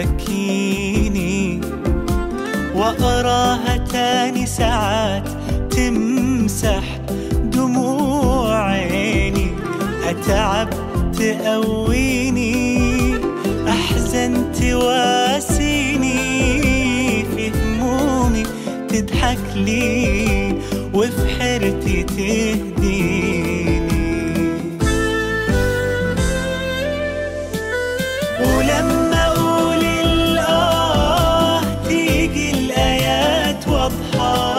تبكيني وأراها تاني ساعات تمسح دموع عيني أتعب تقويني أحزن تواسيني في همومي تضحك لي وفي حيرتي تهديني ولما اقول الاه تيجي الايات واضحه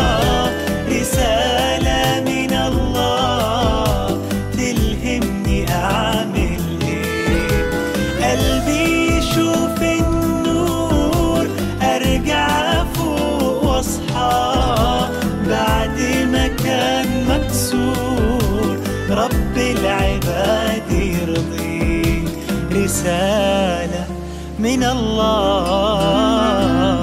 رساله من الله تلهمني اعمل ايه قلبي يشوف النور ارجع فوق واصحى بعد ما كان مكسور رب العباد يرضيه رسالة من الله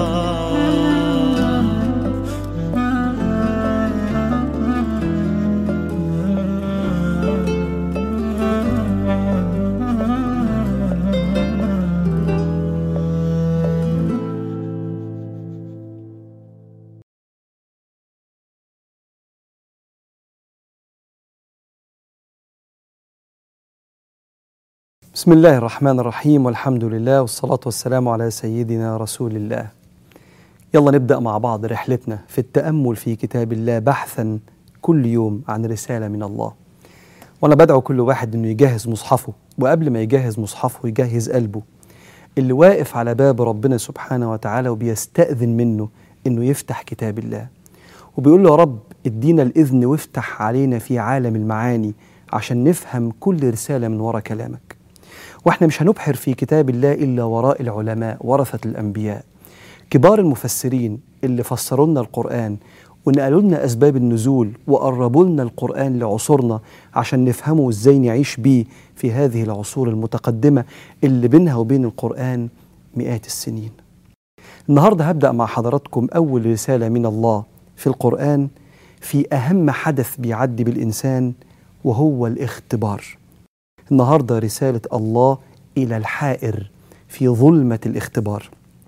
بسم الله الرحمن الرحيم والحمد لله والصلاة والسلام على سيدنا رسول الله. يلا نبدأ مع بعض رحلتنا في التأمل في كتاب الله بحثا كل يوم عن رسالة من الله. وأنا بدعو كل واحد إنه يجهز مصحفه وقبل ما يجهز مصحفه يجهز قلبه. اللي واقف على باب ربنا سبحانه وتعالى وبيستأذن منه إنه يفتح كتاب الله. وبيقول له يا رب ادينا الإذن وافتح علينا في عالم المعاني عشان نفهم كل رسالة من ورا كلامك. واحنا مش هنبحر في كتاب الله الا وراء العلماء ورثه الانبياء كبار المفسرين اللي فسروا لنا القران ونقلوا لنا اسباب النزول وقربوا لنا القران لعصورنا عشان نفهمه ازاي نعيش بيه في هذه العصور المتقدمه اللي بينها وبين القران مئات السنين. النهارده هبدا مع حضراتكم اول رساله من الله في القران في اهم حدث بيعدي بالانسان وهو الاختبار. النهارده رساله الله الى الحائر في ظلمه الاختبار.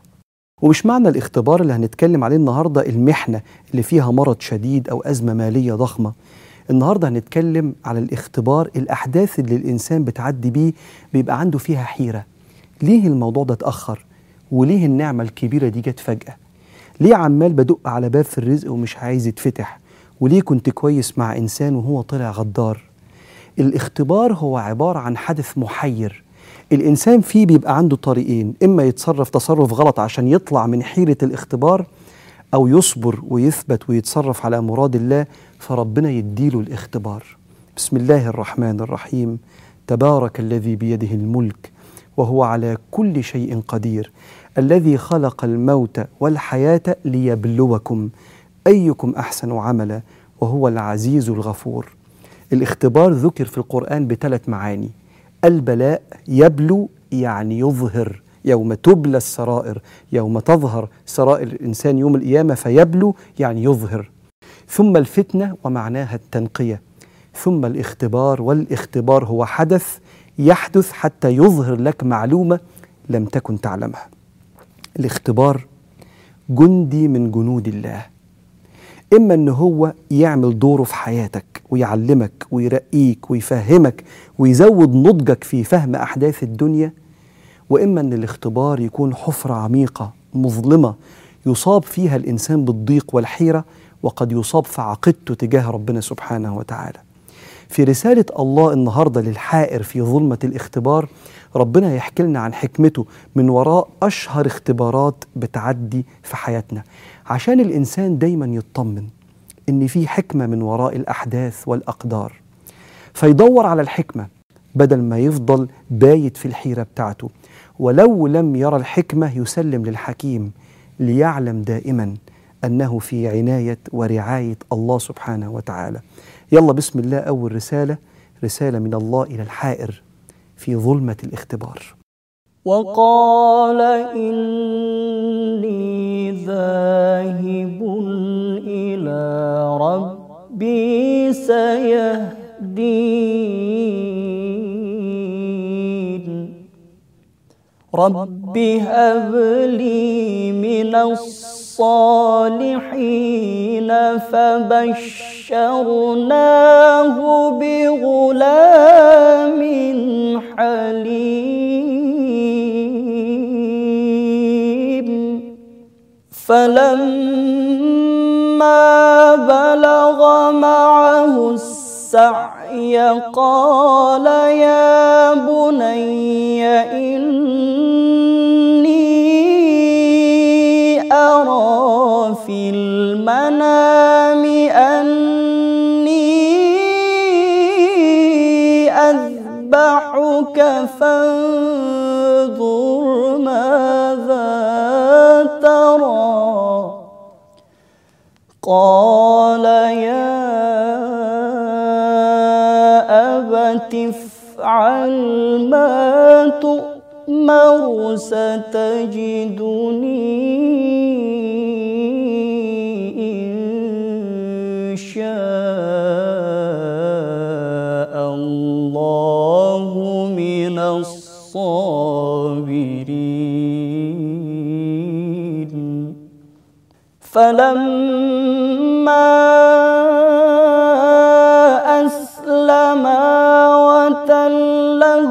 ومش معنى الاختبار اللي هنتكلم عليه النهارده المحنه اللي فيها مرض شديد او ازمه ماليه ضخمه. النهارده هنتكلم على الاختبار الاحداث اللي الانسان بتعدي بيه بيبقى عنده فيها حيره. ليه الموضوع ده اتاخر؟ وليه النعمه الكبيره دي جت فجاه؟ ليه عمال بدق على باب في الرزق ومش عايز يتفتح؟ وليه كنت كويس مع انسان وهو طلع غدار؟ الاختبار هو عبارة عن حدث محير الإنسان فيه بيبقى عنده طريقين إما يتصرف تصرف غلط عشان يطلع من حيرة الاختبار أو يصبر ويثبت ويتصرف على مراد الله فربنا يديله الاختبار بسم الله الرحمن الرحيم تبارك الذي بيده الملك وهو على كل شيء قدير الذي خلق الموت والحياة ليبلوكم أيكم أحسن عملا وهو العزيز الغفور الاختبار ذكر في القرآن بثلاث معاني البلاء يبلو يعني يظهر يوم تبلى السرائر يوم تظهر سرائر الإنسان يوم القيامة فيبلو يعني يظهر ثم الفتنة ومعناها التنقية ثم الاختبار والاختبار هو حدث يحدث حتى يظهر لك معلومة لم تكن تعلمها الاختبار جندي من جنود الله إما أن هو يعمل دوره في حياتك ويعلمك ويرقيك ويفهمك ويزود نضجك في فهم أحداث الدنيا وإما أن الاختبار يكون حفرة عميقة مظلمة يصاب فيها الإنسان بالضيق والحيرة وقد يصاب في عقيدته تجاه ربنا سبحانه وتعالى في رسالة الله النهاردة للحائر في ظلمة الاختبار ربنا يحكي لنا عن حكمته من وراء أشهر اختبارات بتعدي في حياتنا عشان الإنسان دايما يطمن إن في حكمة من وراء الأحداث والأقدار فيدور على الحكمة بدل ما يفضل بايت في الحيرة بتاعته ولو لم يرى الحكمة يسلم للحكيم ليعلم دائما أنه في عناية ورعاية الله سبحانه وتعالى يلا بسم الله أول رسالة رسالة من الله إلى الحائر في ظلمة الاختبار وقال إني ذاهب إلى ربي سيهدين رب هب لي من الصالحين فبشرناه بغلام حليم فلما بلغ معه السعي قال يا بني إني أرى في المنام أني أذبحك فانظر ماذا ترى قال يا أبت افعل ما تؤمر ستجدني إن شاء الله من الصابرين فلما أسلما وتله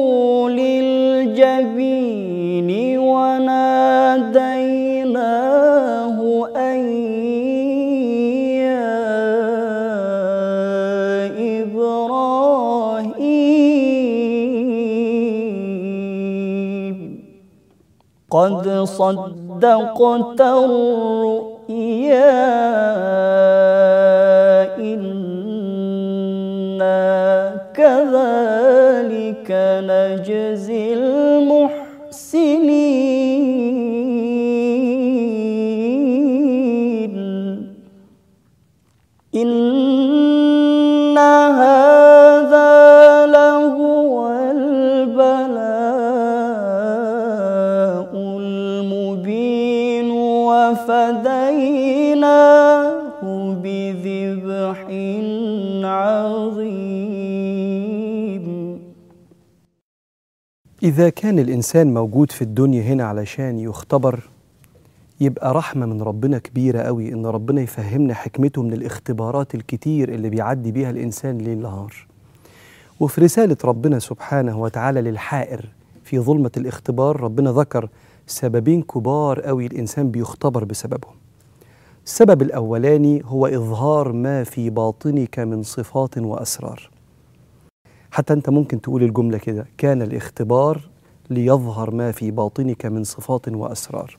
للجبين وناديناه أن يا إبراهيم قد صدقت الرؤيا إنا كذلك نجزي المحسنين إن هذا لهو البلاء المبين وفديناه بذبح عظيم إذا كان الإنسان موجود في الدنيا هنا علشان يختبر يبقى رحمة من ربنا كبيرة قوي إن ربنا يفهمنا حكمته من الاختبارات الكتير اللي بيعدي بيها الإنسان ليل نهار وفي رسالة ربنا سبحانه وتعالى للحائر في ظلمة الاختبار ربنا ذكر سببين كبار قوي الإنسان بيختبر بسببهم السبب الأولاني هو إظهار ما في باطنك من صفات وأسرار حتى أنت ممكن تقول الجملة كده كان الاختبار ليظهر ما في باطنك من صفات وأسرار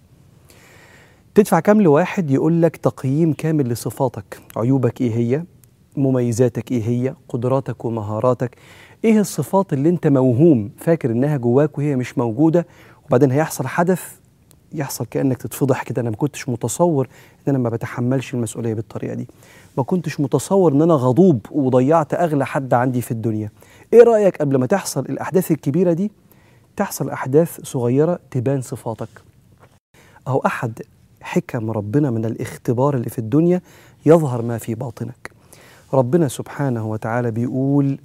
تدفع كام لواحد يقول لك تقييم كامل لصفاتك عيوبك إيه هي مميزاتك إيه هي قدراتك ومهاراتك إيه الصفات اللي أنت موهوم فاكر إنها جواك وهي مش موجودة وبعدين هيحصل حدث يحصل كانك تتفضح كده انا ما كنتش متصور ان انا ما بتحملش المسؤوليه بالطريقه دي ما كنتش متصور ان انا غضوب وضيعت اغلى حد عندي في الدنيا ايه رايك قبل ما تحصل الاحداث الكبيره دي تحصل احداث صغيره تبان صفاتك اهو احد حكم ربنا من الاختبار اللي في الدنيا يظهر ما في باطنك ربنا سبحانه وتعالى بيقول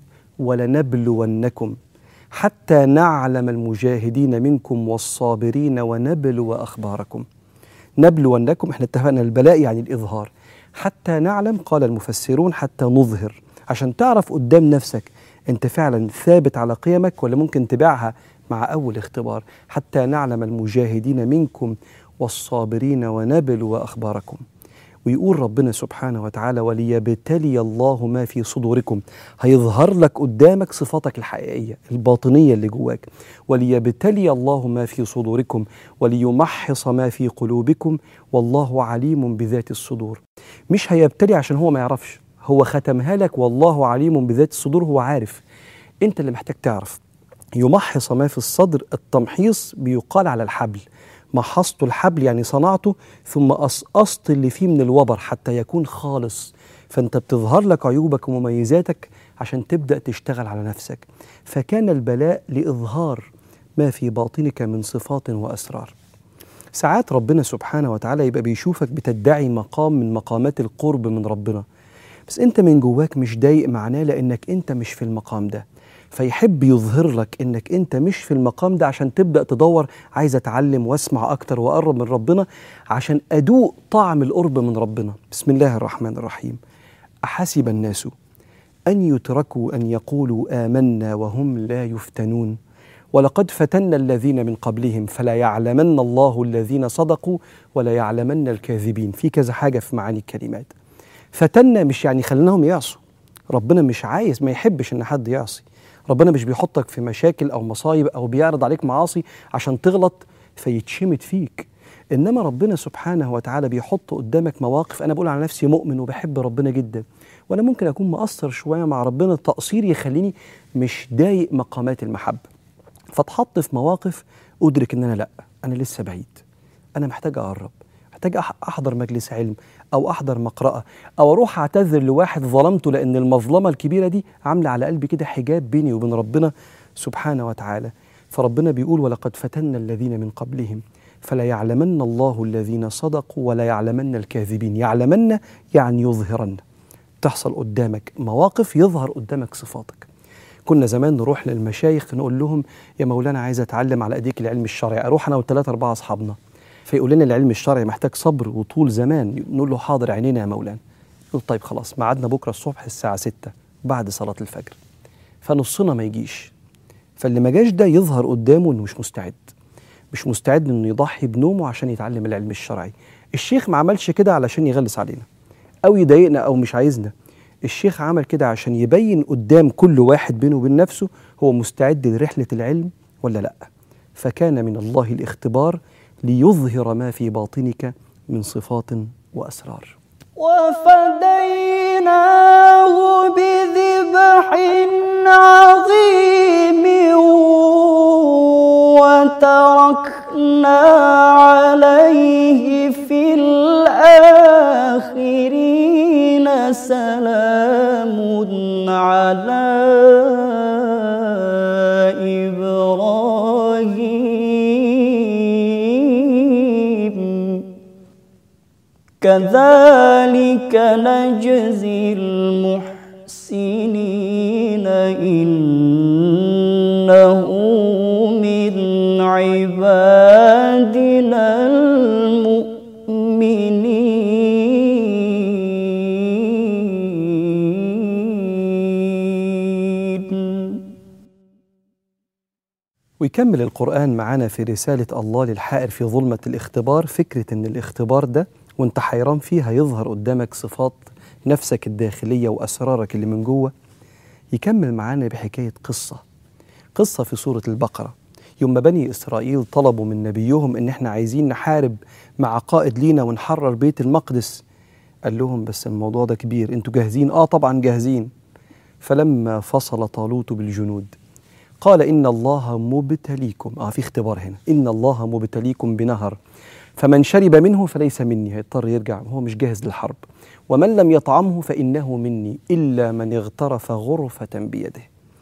ولنبلونكم حتى نعلم المجاهدين منكم والصابرين ونبلو اخباركم نبلونكم احنا اتفقنا البلاء يعني الاظهار حتى نعلم قال المفسرون حتى نظهر عشان تعرف قدام نفسك انت فعلا ثابت على قيمك ولا ممكن تبيعها مع اول اختبار حتى نعلم المجاهدين منكم والصابرين ونبلو اخباركم ويقول ربنا سبحانه وتعالى وليبتلي الله ما في صدوركم هيظهر لك قدامك صفاتك الحقيقيه الباطنيه اللي جواك وليبتلي الله ما في صدوركم وليمحص ما في قلوبكم والله عليم بذات الصدور مش هيبتلي عشان هو ما يعرفش هو ختمها لك والله عليم بذات الصدور هو عارف انت اللي محتاج تعرف يمحص ما في الصدر التمحيص بيقال على الحبل محصت الحبل يعني صنعته ثم قصقصت اللي فيه من الوبر حتى يكون خالص فانت بتظهر لك عيوبك ومميزاتك عشان تبدا تشتغل على نفسك فكان البلاء لاظهار ما في باطنك من صفات واسرار ساعات ربنا سبحانه وتعالى يبقى بيشوفك بتدعي مقام من مقامات القرب من ربنا بس انت من جواك مش ضايق معناه لانك انت مش في المقام ده فيحب يظهر لك انك انت مش في المقام ده عشان تبدا تدور عايز اتعلم واسمع اكتر واقرب من ربنا عشان ادوق طعم القرب من ربنا بسم الله الرحمن الرحيم احسب الناس ان يتركوا ان يقولوا امنا وهم لا يفتنون ولقد فتنا الذين من قبلهم فلا يعلمن الله الذين صدقوا ولا يعلمن الكاذبين في كذا حاجه في معاني الكلمات فتنا مش يعني خليناهم يعصوا ربنا مش عايز ما يحبش ان حد يعصي ربنا مش بيحطك في مشاكل او مصايب او بيعرض عليك معاصي عشان تغلط فيتشمت فيك انما ربنا سبحانه وتعالى بيحط قدامك مواقف انا بقول على نفسي مؤمن وبحب ربنا جدا وانا ممكن اكون مقصر شويه مع ربنا التقصير يخليني مش ضايق مقامات المحبه فاتحط في مواقف ادرك ان انا لا انا لسه بعيد انا محتاج اقرب محتاج أح- احضر مجلس علم او احضر مقرأة او اروح اعتذر لواحد ظلمته لان المظلمه الكبيره دي عامله على قلبي كده حجاب بيني وبين ربنا سبحانه وتعالى فربنا بيقول ولقد فتنا الذين من قبلهم فلا يعلمن الله الذين صدقوا ولا يعلمن الكاذبين يعلمن يعني يظهرن تحصل قدامك مواقف يظهر قدامك صفاتك كنا زمان نروح للمشايخ نقول لهم يا مولانا عايز اتعلم على ايديك العلم الشرعي اروح انا وثلاثه اربعه اصحابنا فيقول لنا العلم الشرعي محتاج صبر وطول زمان نقول له حاضر عينينا يا مولانا يقول طيب خلاص ميعادنا بكره الصبح الساعه 6 بعد صلاه الفجر فنصنا ما يجيش فاللي ما جاش ده يظهر قدامه انه مش مستعد مش مستعد انه يضحي بنومه عشان يتعلم العلم الشرعي الشيخ ما عملش كده علشان يغلس علينا او يضايقنا او مش عايزنا الشيخ عمل كده عشان يبين قدام كل واحد بينه وبين نفسه هو مستعد لرحله العلم ولا لا فكان من الله الاختبار ليظهر ما في باطنك من صفات واسرار وفديناه بذبح عظيم وتركنا عليه في الآخرين سلام على إبراهيم كذلك نجزي المحسنين إنه من عبادنا المؤمنين ويكمل القرآن معانا في رسالة الله للحائر في ظلمة الاختبار فكرة إن الاختبار ده وأنت حيران فيه هيظهر قدامك صفات نفسك الداخلية وأسرارك اللي من جوه يكمل معانا بحكاية قصة قصة في سورة البقرة يوم ما بني إسرائيل طلبوا من نبيهم إن إحنا عايزين نحارب مع قائد لينا ونحرر بيت المقدس قال لهم بس الموضوع ده كبير انتوا جاهزين اه طبعا جاهزين فلما فصل طالوت بالجنود قال إن الله مبتليكم آه في اختبار هنا إن الله مبتليكم بنهر فمن شرب منه فليس مني هيضطر يرجع هو مش جاهز للحرب ومن لم يطعمه فإنه مني إلا من اغترف غرفة بيده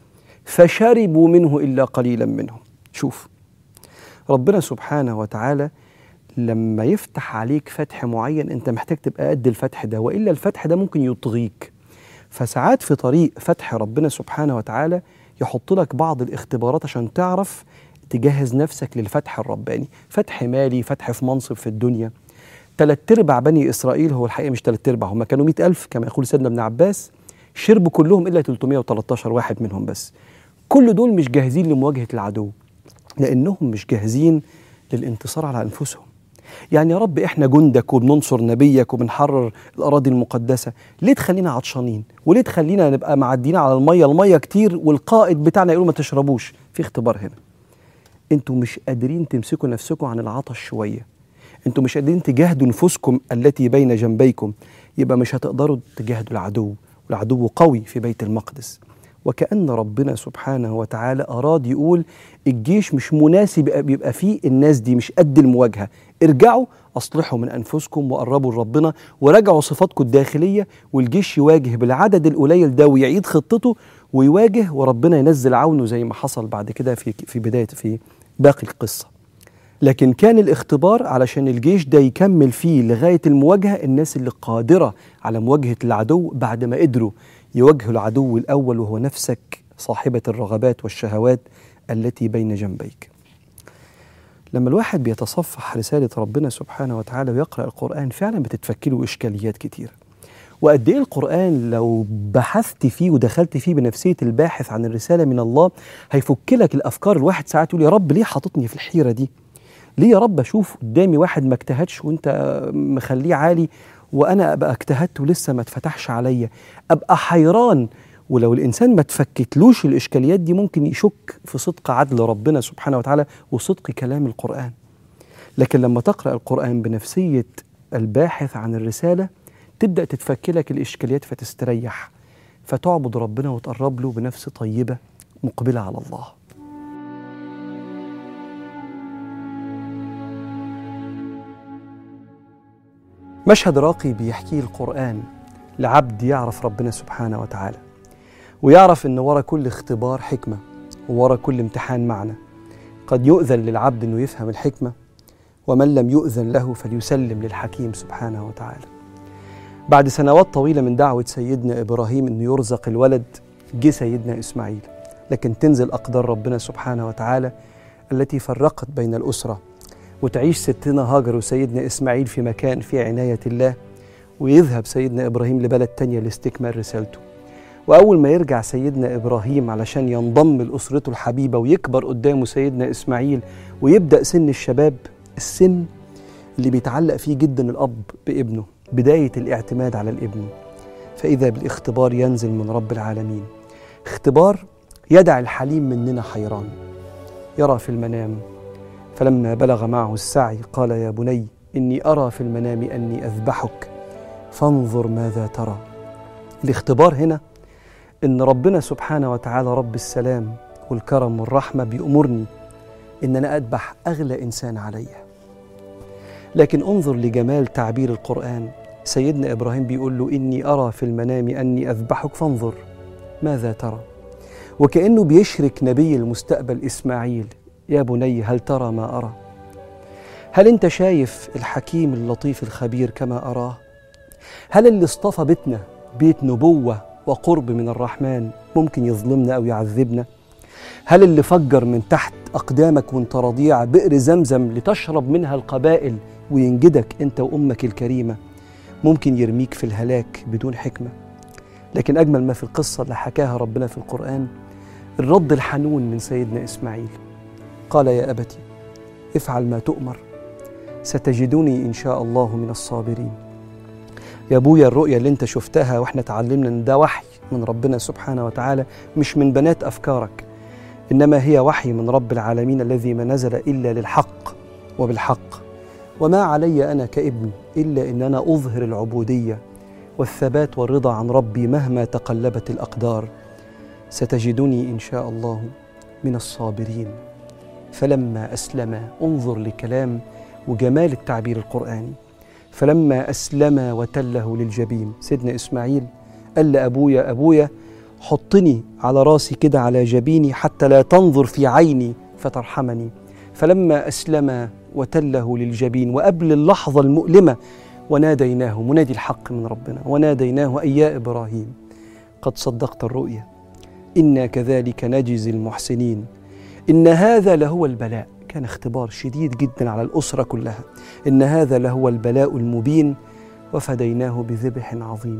فشربوا منه إلا قليلا منهم شوف ربنا سبحانه وتعالى لما يفتح عليك فتح معين انت محتاج تبقى قد الفتح ده والا الفتح ده ممكن يطغيك فساعات في طريق فتح ربنا سبحانه وتعالى يحط لك بعض الاختبارات عشان تعرف تجهز نفسك للفتح الرباني فتح مالي فتح في منصب في الدنيا تلات ارباع بني اسرائيل هو الحقيقه مش تلات ارباع هم كانوا مئة ألف كما يقول سيدنا ابن عباس شربوا كلهم الا 313 واحد منهم بس كل دول مش جاهزين لمواجهه العدو لانهم مش جاهزين للانتصار على انفسهم يعني يا رب احنا جندك وبننصر نبيك وبنحرر الاراضي المقدسه ليه تخلينا عطشانين وليه تخلينا نبقى معديين على الميه الميه كتير والقائد بتاعنا يقول ما تشربوش في اختبار هنا انتوا مش قادرين تمسكوا نفسكم عن العطش شويه انتوا مش قادرين تجاهدوا نفوسكم التي بين جنبيكم يبقى مش هتقدروا تجاهدوا العدو والعدو قوي في بيت المقدس وكأن ربنا سبحانه وتعالى أراد يقول الجيش مش مناسب يبقى- يبقى فيه الناس دي مش قد المواجهة ارجعوا أصلحوا من أنفسكم وقربوا لربنا وراجعوا صفاتكم الداخلية والجيش يواجه بالعدد القليل ده ويعيد خطته ويواجه وربنا ينزل عونه زي ما حصل بعد كده في في بداية في باقي القصة لكن كان الاختبار علشان الجيش ده يكمل فيه لغاية المواجهة الناس اللي قادرة على مواجهة العدو بعد ما قدروا يواجهوا العدو الأول وهو نفسك صاحبة الرغبات والشهوات التي بين جنبيك لما الواحد بيتصفح رسالة ربنا سبحانه وتعالى ويقرأ القرآن فعلا بتتفك له إشكاليات كتير وقد إيه القرآن لو بحثت فيه ودخلت فيه بنفسية الباحث عن الرسالة من الله هيفك لك الأفكار الواحد ساعات يقول يا رب ليه حاططني في الحيرة دي ليه يا رب أشوف قدامي واحد ما اجتهدش وأنت مخليه عالي وأنا أبقى اجتهدت ولسه ما اتفتحش عليا أبقى حيران ولو الإنسان ما تفكتلوش الإشكاليات دي ممكن يشك في صدق عدل ربنا سبحانه وتعالى وصدق كلام القرآن لكن لما تقرأ القرآن بنفسية الباحث عن الرسالة تبدأ تتفك لك الإشكاليات فتستريح فتعبد ربنا وتقرب له بنفس طيبة مقبلة على الله مشهد راقي بيحكيه القرآن لعبد يعرف ربنا سبحانه وتعالى ويعرف ان ورا كل اختبار حكمه وورا كل امتحان معنى قد يؤذن للعبد انه يفهم الحكمه ومن لم يؤذن له فليسلم للحكيم سبحانه وتعالى بعد سنوات طويله من دعوه سيدنا ابراهيم انه يرزق الولد جه سيدنا اسماعيل لكن تنزل اقدار ربنا سبحانه وتعالى التي فرقت بين الاسره وتعيش ستنا هاجر وسيدنا اسماعيل في مكان في عنايه الله ويذهب سيدنا ابراهيم لبلد تانية لاستكمال رسالته وأول ما يرجع سيدنا إبراهيم علشان ينضم لأسرته الحبيبة ويكبر قدامه سيدنا إسماعيل ويبدأ سن الشباب السن اللي بيتعلق فيه جدا الأب بابنه بداية الاعتماد على الابن فإذا بالاختبار ينزل من رب العالمين اختبار يدع الحليم مننا حيران يرى في المنام فلما بلغ معه السعي قال يا بني إني أرى في المنام أني أذبحك فانظر ماذا ترى الاختبار هنا ان ربنا سبحانه وتعالى رب السلام والكرم والرحمه بيامرني ان انا اذبح اغلى انسان عليا لكن انظر لجمال تعبير القران سيدنا ابراهيم بيقول له اني ارى في المنام اني اذبحك فانظر ماذا ترى وكانه بيشرك نبي المستقبل اسماعيل يا بني هل ترى ما ارى هل انت شايف الحكيم اللطيف الخبير كما اراه هل اللي اصطفى بيتنا بيت نبوه وقرب من الرحمن ممكن يظلمنا او يعذبنا هل اللي فجر من تحت اقدامك وانت رضيع بئر زمزم لتشرب منها القبائل وينجدك انت وامك الكريمه ممكن يرميك في الهلاك بدون حكمه لكن اجمل ما في القصه اللي حكاها ربنا في القران الرد الحنون من سيدنا اسماعيل قال يا ابتي افعل ما تؤمر ستجدني ان شاء الله من الصابرين يا ابويا الرؤية اللي انت شفتها واحنا اتعلمنا ان ده وحي من ربنا سبحانه وتعالى مش من بنات افكارك انما هي وحي من رب العالمين الذي ما نزل الا للحق وبالحق وما علي انا كابن الا ان انا اظهر العبوديه والثبات والرضا عن ربي مهما تقلبت الاقدار ستجدني ان شاء الله من الصابرين فلما اسلم انظر لكلام وجمال التعبير القراني فلما أسلم وتله للجبين سيدنا إسماعيل قال لأبويا أبويا حطني على راسي كده على جبيني حتى لا تنظر في عيني فترحمني فلما أسلم وتله للجبين وقبل اللحظة المؤلمة وناديناه منادي الحق من ربنا وناديناه أي يا إبراهيم قد صدقت الرؤيا إنا كذلك نجزي المحسنين إن هذا لهو البلاء كان اختبار شديد جدا على الأسرة كلها إن هذا لهو البلاء المبين وفديناه بذبح عظيم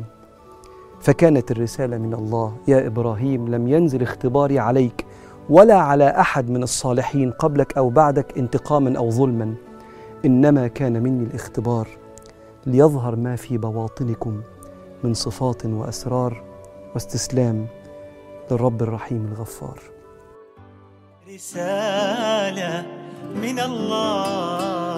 فكانت الرسالة من الله يا إبراهيم لم ينزل اختباري عليك ولا على أحد من الصالحين قبلك أو بعدك انتقاما أو ظلما إنما كان مني الاختبار ليظهر ما في بواطنكم من صفات وأسرار واستسلام للرب الرحيم الغفار رسالة من الله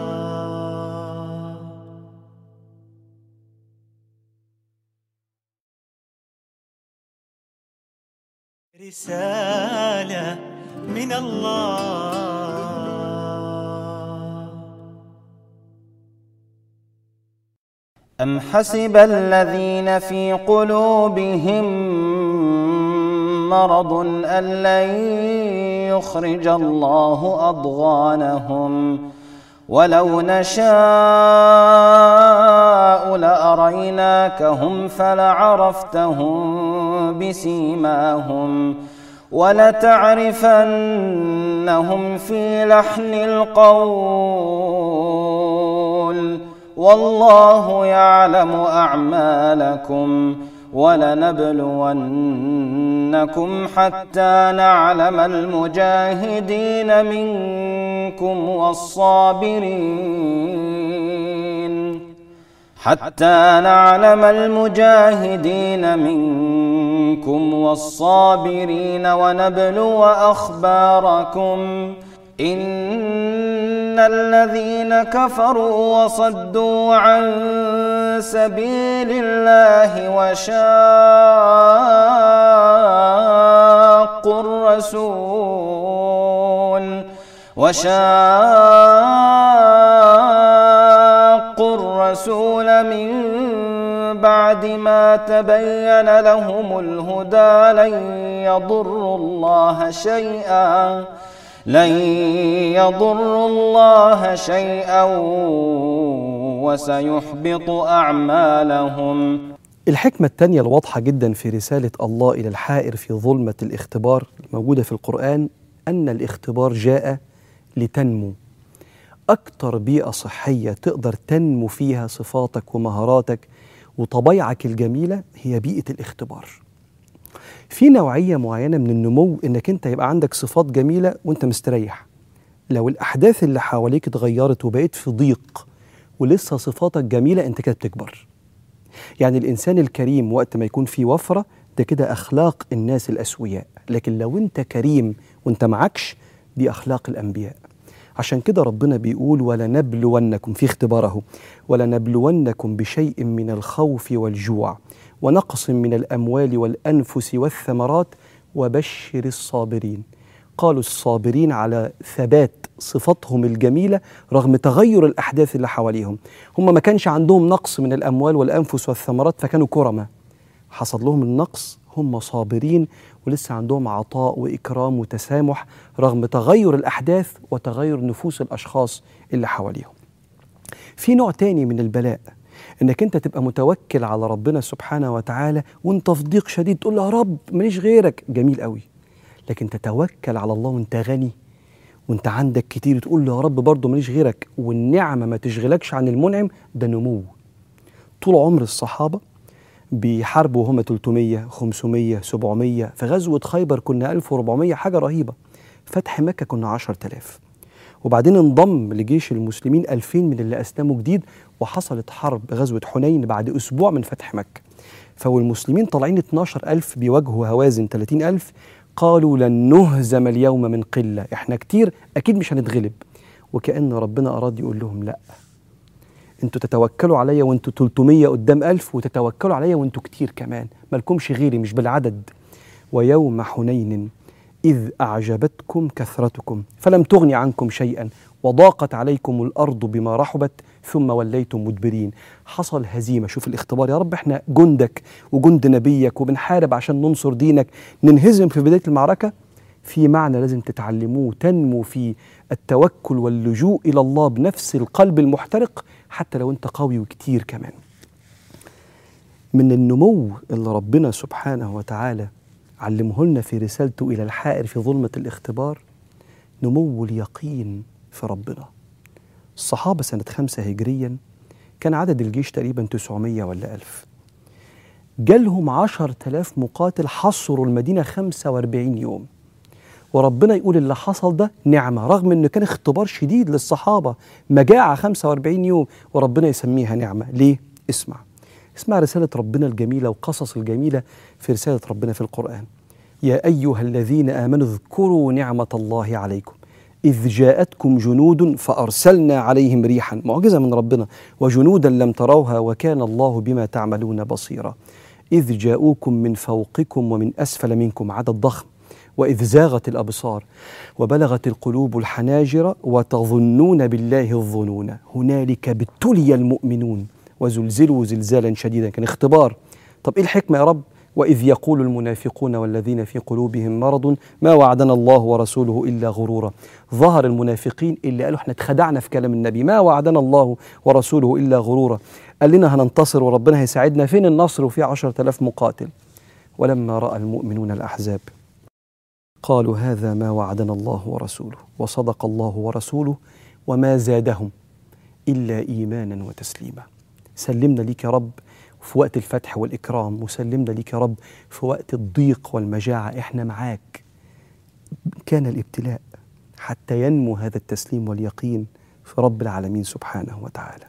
رسالة من الله أم حسب الذين في قلوبهم مرض أن لن يخرج الله أضغانهم ولو نشاء لأريناكهم فلعرفتهم بسيماهم ولتعرفنهم في لحن القول والله يعلم أعمالكم ولنبلونكم حتى نعلم المجاهدين منكم والصابرين حتى نعلم المجاهدين منكم والصابرين ونبلو أخباركم إن الذين كفروا وصدوا عن سبيل الله وشاقوا الرسول وشاقوا الرسول من بعد ما تبين لهم الهدى لن يضروا الله شيئا لن يضروا الله شيئا وسيحبط أعمالهم الحكمة التانية الواضحة جدا في رسالة الله إلى الحائر في ظلمة الاختبار الموجودة في القرآن أن الاختبار جاء لتنمو أكتر بيئة صحية تقدر تنمو فيها صفاتك ومهاراتك وطبيعك الجميلة هي بيئة الاختبار في نوعية معينة من النمو إنك أنت يبقى عندك صفات جميلة وأنت مستريح لو الأحداث اللي حواليك اتغيرت وبقيت في ضيق ولسه صفاتك جميلة أنت كده بتكبر يعني الإنسان الكريم وقت ما يكون في وفرة ده كده أخلاق الناس الأسوياء لكن لو أنت كريم وأنت معكش دي أخلاق الأنبياء عشان كده ربنا بيقول ولنبلونكم في اختباره ولنبلونكم بشيء من الخوف والجوع ونقص من الأموال والأنفس والثمرات وبشر الصابرين قالوا الصابرين على ثبات صفاتهم الجميلة رغم تغير الأحداث اللي حواليهم هم ما كانش عندهم نقص من الأموال والأنفس والثمرات فكانوا كرمة حصل لهم النقص هم صابرين ولسه عندهم عطاء وإكرام وتسامح رغم تغير الأحداث وتغير نفوس الأشخاص اللي حواليهم في نوع تاني من البلاء انك انت تبقى متوكل على ربنا سبحانه وتعالى وانت في ضيق شديد تقول له يا رب ماليش غيرك جميل قوي لكن تتوكل على الله وانت غني وانت عندك كتير تقول له يا رب برضه ماليش غيرك والنعمه ما تشغلكش عن المنعم ده نمو طول عمر الصحابه بيحاربوا هم 300 500 700 في غزوه خيبر كنا 1400 حاجه رهيبه فتح مكه كنا 10000 وبعدين انضم لجيش المسلمين 2000 من اللي أسلموا جديد وحصلت حرب غزوة حنين بعد أسبوع من فتح مكة فالمسلمين طالعين 12000 بيواجهوا هوازن 30000 قالوا لن نهزم اليوم من قلة احنا كتير أكيد مش هنتغلب وكأن ربنا أراد يقول لهم لأ انتوا تتوكلوا عليا وانتوا 300 قدام 1000 وتتوكلوا عليا وانتوا كتير كمان مالكمش غيري مش بالعدد ويوم حنين إذ أعجبتكم كثرتكم فلم تغن عنكم شيئا وضاقت عليكم الأرض بما رحبت ثم وليتم مدبرين حصل هزيمة شوف الاختبار يا رب احنا جندك وجند نبيك وبنحارب عشان ننصر دينك ننهزم في بداية المعركة في معنى لازم تتعلموه تنمو في التوكل واللجوء إلى الله بنفس القلب المحترق حتى لو أنت قوي وكتير كمان من النمو اللي ربنا سبحانه وتعالى علمه لنا في رسالته إلى الحائر في ظلمة الاختبار نمو اليقين في ربنا الصحابة سنة خمسة هجريا كان عدد الجيش تقريبا 900 ولا ألف جالهم عشر تلاف مقاتل حصروا المدينة 45 يوم وربنا يقول اللي حصل ده نعمة رغم أنه كان اختبار شديد للصحابة مجاعة 45 يوم وربنا يسميها نعمة ليه؟ اسمع اسمع رسالة ربنا الجميلة وقصص الجميلة في رسالة ربنا في القرآن يا أيها الذين آمنوا اذكروا نعمة الله عليكم إذ جاءتكم جنود فأرسلنا عليهم ريحا معجزة من ربنا وجنودا لم تروها وكان الله بما تعملون بصيرا إذ جاءوكم من فوقكم ومن أسفل منكم عدد ضخم وإذ زاغت الأبصار وبلغت القلوب الحناجر وتظنون بالله الظنون هنالك ابتلي المؤمنون وزلزلوا زلزالا شديدا كان اختبار طب إيه الحكمة يا رب وإذ يقول المنافقون والذين في قلوبهم مرض ما وعدنا الله ورسوله إلا غرورا ظهر المنافقين اللي قالوا احنا اتخدعنا في كلام النبي ما وعدنا الله ورسوله إلا غرورا قال لنا هننتصر وربنا هيساعدنا فين النصر وفي عشرة آلاف مقاتل ولما رأى المؤمنون الأحزاب قالوا هذا ما وعدنا الله ورسوله وصدق الله ورسوله وما زادهم إلا إيمانا وتسليما سلمنا ليك يا رب في وقت الفتح والإكرام وسلمنا ليك يا رب في وقت الضيق والمجاعة إحنا معاك كان الابتلاء حتى ينمو هذا التسليم واليقين في رب العالمين سبحانه وتعالى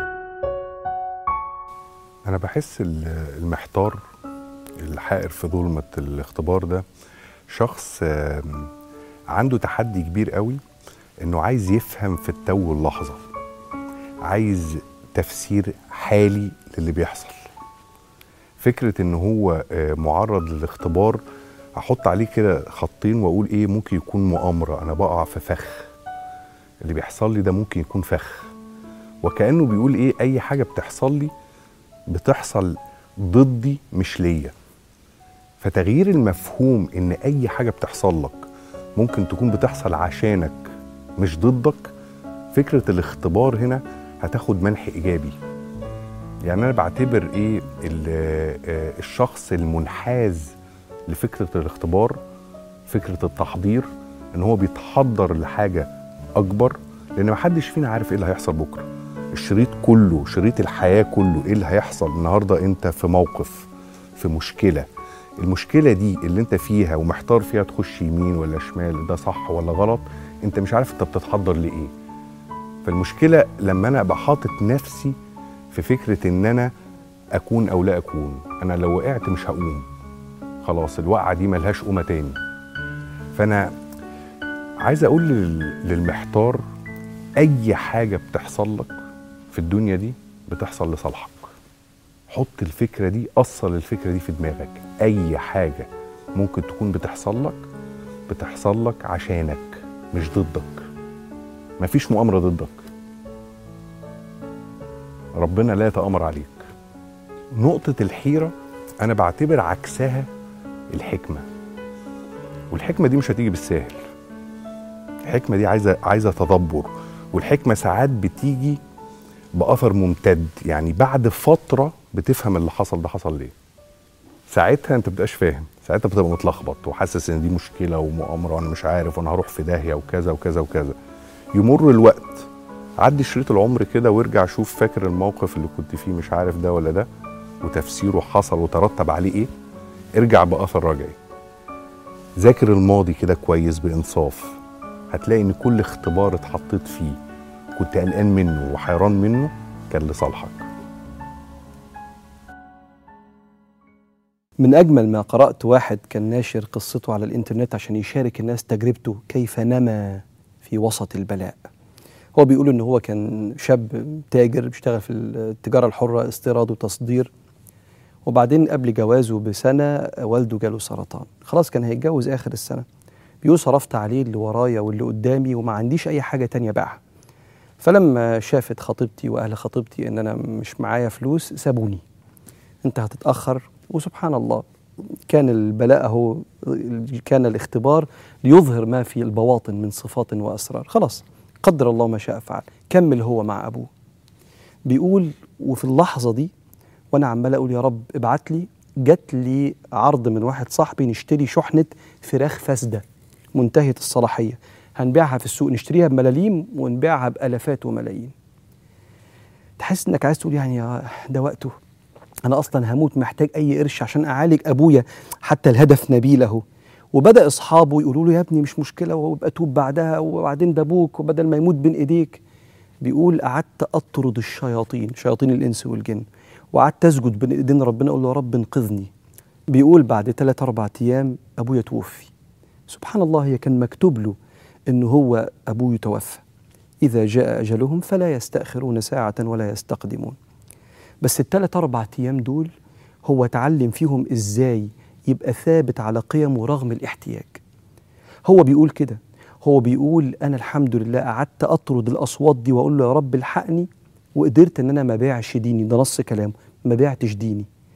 أنا بحس ال- المحتار الحائر في ظلمة الاختبار ده شخص آم، عنده تحدي كبير قوي إنه عايز يفهم في التو اللحظة عايز تفسير حالي للي بيحصل فكرة إن هو آه، معرض للاختبار أحط عليه كده خطين وأقول إيه ممكن يكون مؤامرة أنا بقع في فخ اللي بيحصل لي ده ممكن يكون فخ وكأنه بيقول إيه أي حاجة بتحصل لي بتحصل ضدي مش ليا فتغيير المفهوم ان اي حاجه بتحصل لك ممكن تكون بتحصل عشانك مش ضدك فكره الاختبار هنا هتاخد منح ايجابي يعني انا بعتبر ايه ال- آه، الشخص المنحاز لفكره الاختبار فكره التحضير ان هو بيتحضر لحاجه اكبر لان محدش فينا عارف ايه اللي هيحصل بكره الشريط كله شريط الحياه كله ايه اللي هيحصل النهارده انت في موقف في مشكله المشكله دي اللي انت فيها ومحتار فيها تخش يمين ولا شمال ده صح ولا غلط انت مش عارف انت بتتحضر لايه فالمشكله لما انا ابقى حاطط نفسي في فكره ان انا اكون او لا اكون انا لو وقعت مش هقوم خلاص الوقعه دي ملهاش قومه تاني فانا عايز اقول لل- للمحتار اي حاجه بتحصل لك في الدنيا دي بتحصل لصالحك حط الفكره دي اصل الفكره دي في دماغك اي حاجه ممكن تكون بتحصل لك بتحصل لك عشانك مش ضدك مفيش مؤامره ضدك ربنا لا يتامر عليك نقطه الحيره انا بعتبر عكسها الحكمه والحكمه دي مش هتيجي بالساهل الحكمه دي عايزه عايزه تدبر والحكمه ساعات بتيجي باثر ممتد يعني بعد فتره بتفهم اللي حصل ده حصل ليه ساعتها انت بتبقاش فاهم ساعتها بتبقى متلخبط وحاسس ان دي مشكله ومؤامره وانا مش عارف وانا هروح في داهيه وكذا وكذا وكذا يمر الوقت عدي شريط العمر كده وارجع شوف فاكر الموقف اللي كنت فيه مش عارف ده ولا ده وتفسيره حصل وترتب عليه ايه ارجع باثر رجعي ذاكر الماضي كده كويس بانصاف هتلاقي ان كل اختبار اتحطيت فيه كنت قلقان منه وحيران منه كان لصالحك من أجمل ما قرأت واحد كان ناشر قصته على الإنترنت عشان يشارك الناس تجربته كيف نما في وسط البلاء هو بيقول إن هو كان شاب تاجر بيشتغل في التجارة الحرة استيراد وتصدير وبعدين قبل جوازه بسنة والده جاله سرطان خلاص كان هيتجوز آخر السنة بيقول صرفت عليه اللي ورايا واللي قدامي وما عنديش أي حاجة تانية باعها فلما شافت خطيبتي وأهل خطيبتي إن أنا مش معايا فلوس سابوني أنت هتتأخر وسبحان الله كان البلاء هو كان الاختبار ليظهر ما في البواطن من صفات وأسرار خلاص قدر الله ما شاء فعل كمل هو مع أبوه بيقول وفي اللحظة دي وأنا عمال أقول يا رب ابعت لي جات لي عرض من واحد صاحبي نشتري شحنة فراخ فاسدة منتهية الصلاحية هنبيعها في السوق نشتريها بملاليم ونبيعها بألافات وملايين تحس انك عايز تقول يعني يا ده وقته انا اصلا هموت محتاج اي قرش عشان اعالج ابويا حتى الهدف نبيل اهو وبدا اصحابه يقولوا له يا ابني مش مشكله وابقى توب بعدها وبعدين ده ابوك وبدل ما يموت بين ايديك بيقول قعدت اطرد الشياطين شياطين الانس والجن وقعدت اسجد بين ايدين ربنا اقول له يا رب انقذني بيقول بعد ثلاث اربع ايام ابويا توفي سبحان الله هي كان مكتوب له ان هو ابوه يتوفى اذا جاء اجلهم فلا يستاخرون ساعه ولا يستقدمون بس الثلاث اربع ايام دول هو اتعلم فيهم ازاي يبقى ثابت على قيمه رغم الاحتياج هو بيقول كده هو بيقول انا الحمد لله قعدت اطرد الاصوات دي واقول له يا رب الحقني وقدرت ان انا ما بيعش ديني ده نص كلامه ما بيعتش ديني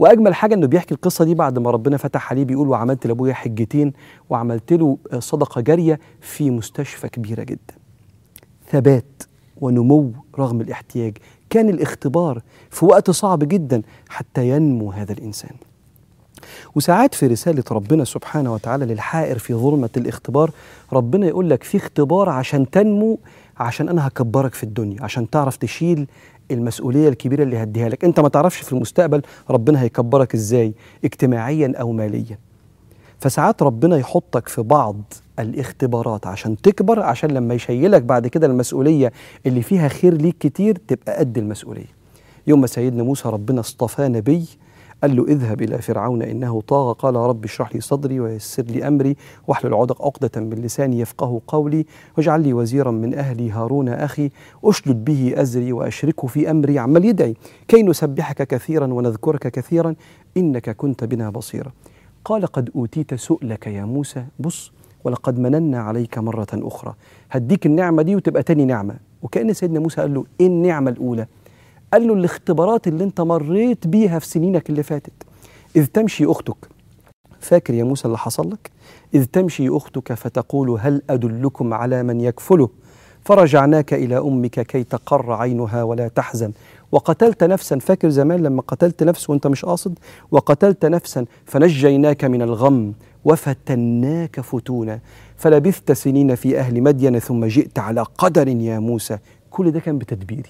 واجمل حاجه انه بيحكي القصه دي بعد ما ربنا فتح عليه بيقول وعملت لابويا حجتين وعملت له صدقه جاريه في مستشفى كبيره جدا ثبات ونمو رغم الاحتياج كان الاختبار في وقت صعب جدا حتى ينمو هذا الانسان وساعات في رسالة ربنا سبحانه وتعالى للحائر في ظلمة الاختبار ربنا يقول لك في اختبار عشان تنمو عشان أنا هكبرك في الدنيا عشان تعرف تشيل المسؤولية الكبيرة اللي هديها لك أنت ما تعرفش في المستقبل ربنا هيكبرك إزاي اجتماعيا أو ماليا فساعات ربنا يحطك في بعض الاختبارات عشان تكبر عشان لما يشيلك بعد كده المسؤولية اللي فيها خير ليك كتير تبقى قد المسؤولية يوم ما سيدنا موسى ربنا اصطفاه نبي قال له اذهب إلى فرعون إنه طاغى قال رب اشرح لي صدري ويسر لي أمري واحلل عقدة عقدة من لساني يفقه قولي واجعل لي وزيرا من أهلي هارون أخي أشدد به أزري وأشركه في أمري عمال يدعي كي نسبحك كثيرا ونذكرك كثيرا إنك كنت بنا بصيرا قال قد أوتيت سؤلك يا موسى بص ولقد مننا عليك مرة أخرى هديك النعمة دي وتبقى تاني نعمة وكأن سيدنا موسى قال له إيه النعمة الأولى قال له الاختبارات اللي انت مريت بيها في سنينك اللي فاتت إذ تمشي أختك فاكر يا موسى اللي حصل لك إذ تمشي أختك فتقول هل أدلكم على من يكفله فرجعناك إلى أمك كي تقر عينها ولا تحزن وقتلت نفسا فاكر زمان لما قتلت نفس وانت مش قاصد وقتلت نفسا فنجيناك من الغم وفتناك فتونا فلبثت سنين في أهل مدين ثم جئت على قدر يا موسى كل ده كان بتدبيري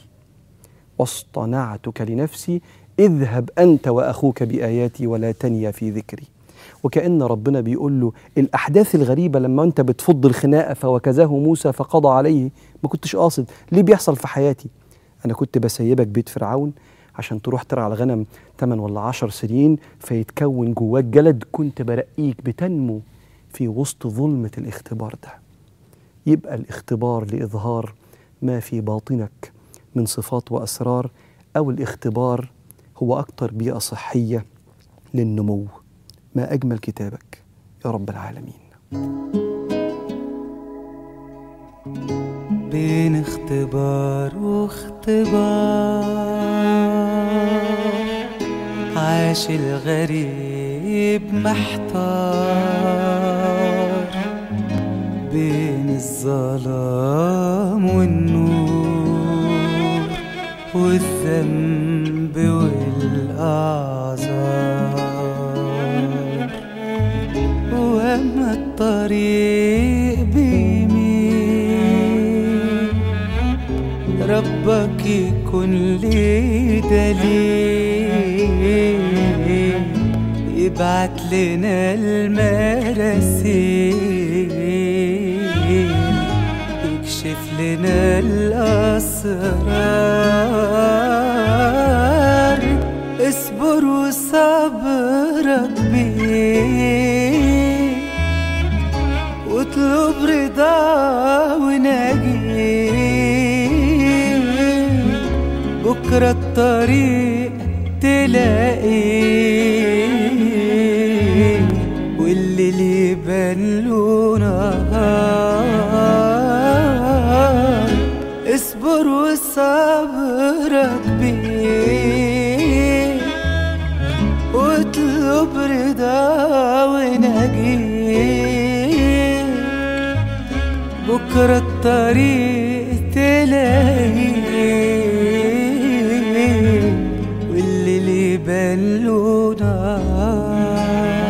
واصطنعتك لنفسي اذهب أنت وأخوك بآياتي ولا تنيا في ذكري وكأن ربنا بيقول له الأحداث الغريبة لما أنت بتفض الخناقة فوكزه موسى فقضى عليه ما كنتش قاصد ليه بيحصل في حياتي أنا كنت بسيبك بيت فرعون عشان تروح ترعى الغنم 8 ولا 10 سنين فيتكون جواك جلد كنت برقيك بتنمو في وسط ظلمة الاختبار ده يبقى الاختبار لإظهار ما في باطنك من صفات وأسرار أو الاختبار هو أكتر بيئة صحية للنمو ما أجمل كتابك يا رب العالمين بين اختبار واختبار عاش الغريب محتار بين الظلام والنور والذنب والأعذار وأما الطريق بيمين ربك يكون لي دليل يبعت لنا المراسيل يكشف لنا الأسرار اصبر وصبرك بيه واطلب رضا ونجيه بكرة الطريق تلاقيه والليل يبان له نهار اصبر وصبرك بيه واطلب رضا ونجيه بكرة الطريق تلاقيه والليل يبان له نهار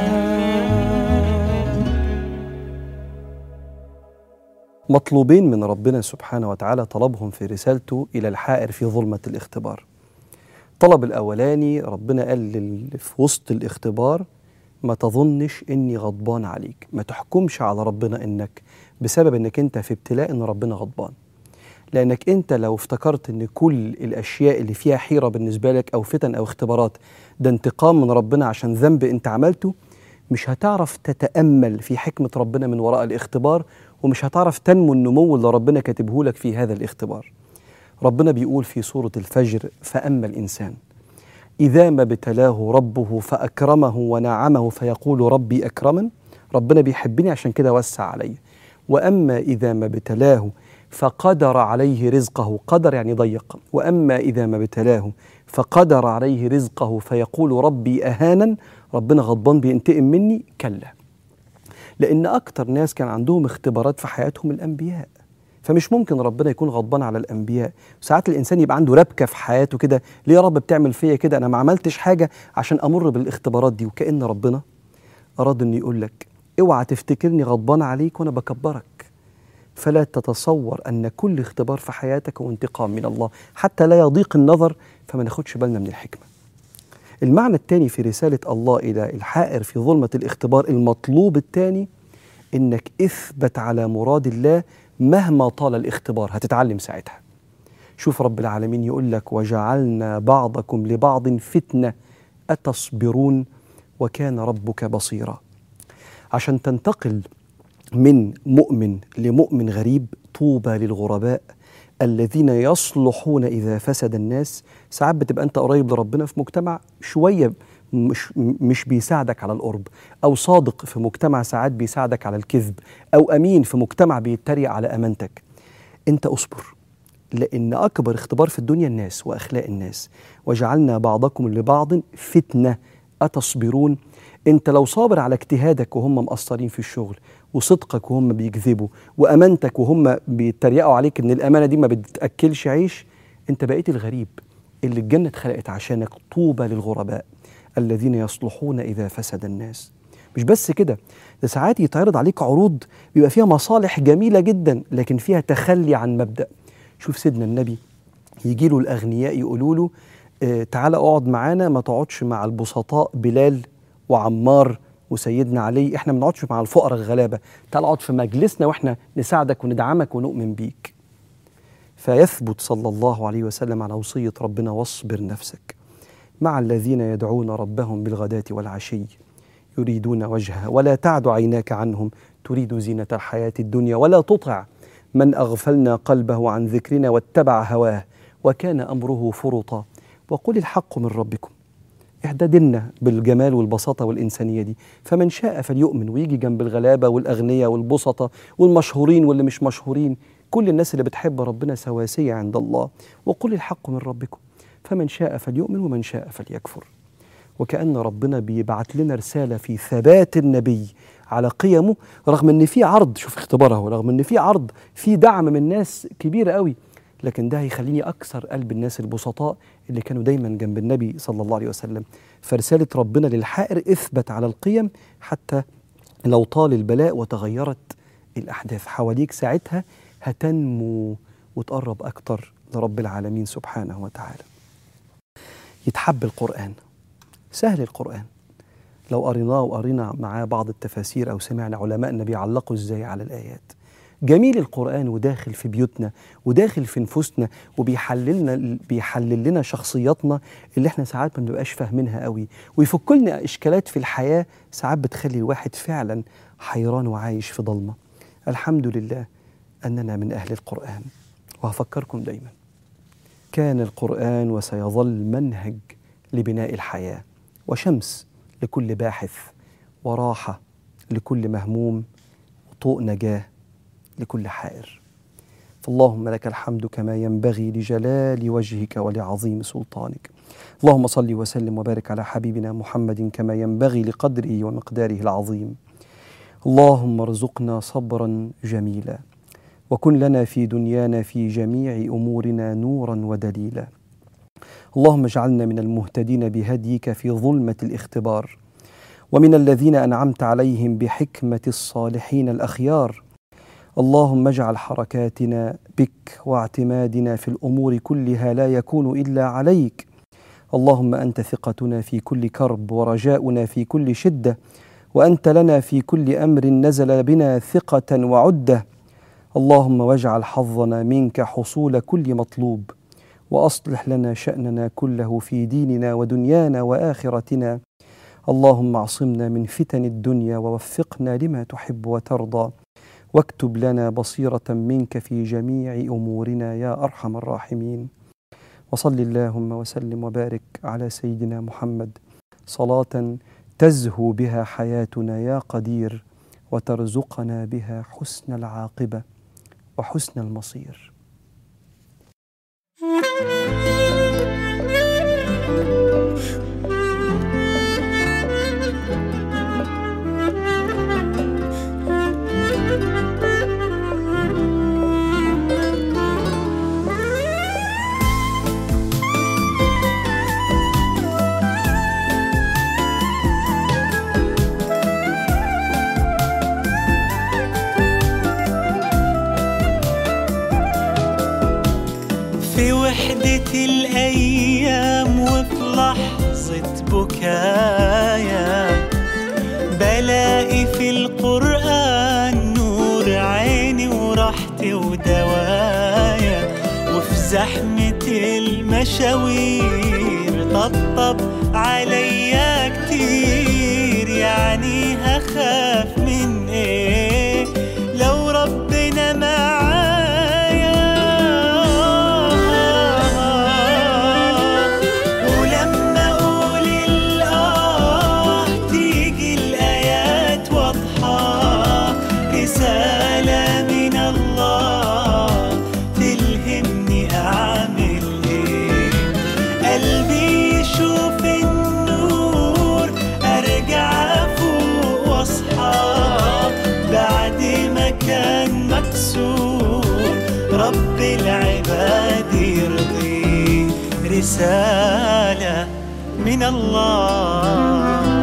مطلوبين من ربنا سبحانه وتعالى طلبهم في رسالته إلى الحائر في ظلمة الاختبار الطلب الأولاني ربنا قال لل- في وسط الاختبار ما تظنش إني غضبان عليك ما تحكمش على ربنا إنك بسبب إنك أنت في ابتلاء إن ربنا غضبان لأنك أنت لو افتكرت إن كل الأشياء اللي فيها حيرة بالنسبة لك أو فتن أو اختبارات ده انتقام من ربنا عشان ذنب أنت عملته مش هتعرف تتأمل في حكمة ربنا من وراء الاختبار ومش هتعرف تنمو النمو اللي ربنا كاتبه لك في هذا الاختبار ربنا بيقول في سورة الفجر فأما الإنسان إذا ما ابتلاه ربه فأكرمه ونعمه فيقول ربي أكرمن ربنا بيحبني عشان كده وسع عليا وأما إذا ما ابتلاه فقدر عليه رزقه قدر يعني ضيق وأما إذا ما ابتلاه فقدر عليه رزقه فيقول ربي أهانا ربنا غضبان بينتقم مني كلا لأن أكتر ناس كان عندهم اختبارات في حياتهم الأنبياء فمش ممكن ربنا يكون غضبان على الأنبياء ساعات الإنسان يبقى عنده ربكة في حياته كده ليه يا رب بتعمل فيا كده أنا ما عملتش حاجة عشان أمر بالاختبارات دي وكأن ربنا أراد أن يقول لك اوعى تفتكرني غضبان عليك وأنا بكبرك فلا تتصور أن كل اختبار في حياتك هو انتقام من الله حتى لا يضيق النظر فما ناخدش بالنا من الحكمة المعنى الثاني في رسالة الله إلى الحائر في ظلمة الاختبار المطلوب الثاني إنك اثبت على مراد الله مهما طال الاختبار هتتعلم ساعتها شوف رب العالمين يقول لك وجعلنا بعضكم لبعض فتنة أتصبرون وكان ربك بصيرا عشان تنتقل من مؤمن لمؤمن غريب طوبى للغرباء الذين يصلحون إذا فسد الناس ساعات بتبقى أنت قريب لربنا في مجتمع شوية مش, مش بيساعدك على القرب أو صادق في مجتمع ساعات بيساعدك على الكذب أو أمين في مجتمع بيتريق على أمانتك أنت أصبر لأن أكبر اختبار في الدنيا الناس وأخلاق الناس وجعلنا بعضكم لبعض فتنة أتصبرون أنت لو صابر على اجتهادك وهم مقصرين في الشغل وصدقك وهم بيكذبوا وأمانتك وهم بيتريقوا عليك إن الأمانة دي ما بتأكلش عيش أنت بقيت الغريب اللي الجنة اتخلقت عشانك طوبى للغرباء الذين يصلحون إذا فسد الناس مش بس كده ده ساعات يتعرض عليك عروض بيبقى فيها مصالح جميلة جدا لكن فيها تخلي عن مبدأ شوف سيدنا النبي يجي له الأغنياء يقولوا له اه تعالى اقعد معانا ما تقعدش مع البسطاء بلال وعمار وسيدنا علي احنا ما بنقعدش مع الفقراء الغلابه تعال اقعد في مجلسنا واحنا نساعدك وندعمك ونؤمن بيك فيثبت صلى الله عليه وسلم على وصيه ربنا واصبر نفسك مع الذين يدعون ربهم بالغداة والعشي يريدون وجهه ولا تعد عيناك عنهم تريد زينة الحياة الدنيا ولا تطع من أغفلنا قلبه عن ذكرنا واتبع هواه وكان أمره فرطا وقل الحق من ربكم احنا ديننا بالجمال والبساطة والإنسانية دي فمن شاء فليؤمن ويجي جنب الغلابة والأغنياء والبسطة والمشهورين واللي مش مشهورين كل الناس اللي بتحب ربنا سواسية عند الله وقل الحق من ربكم فمن شاء فليؤمن ومن شاء فليكفر وكأن ربنا بيبعت لنا رسالة في ثبات النبي على قيمه رغم ان في عرض شوف اختباره رغم ان في عرض في دعم من ناس كبيرة قوي لكن ده هيخليني أكثر قلب الناس البسطاء اللي كانوا دايما جنب النبي صلى الله عليه وسلم فرسالة ربنا للحائر اثبت على القيم حتى لو طال البلاء وتغيرت الأحداث حواليك ساعتها هتنمو وتقرب أكتر لرب العالمين سبحانه وتعالى يتحب القرآن سهل القرآن لو قريناه وقرينا معاه بعض التفاسير أو سمعنا علمائنا بيعلقوا إزاي على الآيات جميل القرآن وداخل في بيوتنا وداخل في نفوسنا وبيحللنا بيحلل لنا شخصياتنا اللي احنا ساعات ما بنبقاش فاهمينها قوي ويفك لنا اشكالات في الحياة ساعات بتخلي الواحد فعلا حيران وعايش في ضلمة الحمد لله أننا من أهل القرآن وهفكركم دايما كان القرآن وسيظل منهج لبناء الحياة وشمس لكل باحث وراحة لكل مهموم وطوء نجاة لكل حائر فاللهم لك الحمد كما ينبغي لجلال وجهك ولعظيم سلطانك اللهم صل وسلم وبارك على حبيبنا محمد كما ينبغي لقدره ومقداره العظيم اللهم ارزقنا صبرا جميلا وكن لنا في دنيانا في جميع امورنا نورا ودليلا اللهم اجعلنا من المهتدين بهديك في ظلمه الاختبار ومن الذين انعمت عليهم بحكمه الصالحين الاخيار اللهم اجعل حركاتنا بك واعتمادنا في الامور كلها لا يكون الا عليك اللهم انت ثقتنا في كل كرب ورجاؤنا في كل شده وانت لنا في كل امر نزل بنا ثقه وعده اللهم واجعل حظنا منك حصول كل مطلوب واصلح لنا شاننا كله في ديننا ودنيانا واخرتنا اللهم اعصمنا من فتن الدنيا ووفقنا لما تحب وترضى واكتب لنا بصيره منك في جميع امورنا يا ارحم الراحمين وصل اللهم وسلم وبارك على سيدنا محمد صلاه تزهو بها حياتنا يا قدير وترزقنا بها حسن العاقبه وحسن المصير في وحدة الأيام وفي لحظة بكايا بلاقي في القرآن نور عيني وراحتي ودوايا وفي زحمة المشاوير طبطب عليا كتير يعني هخاف من ايه لو ربنا معايا ولما اقول الاه تيجي الايات واضحه رساله من الله تلهمني اعمل ايه قلبي يشوف النور ارجع افوق واصحى بعد ما كان مكسور رب العباد يرضي رسالة من الله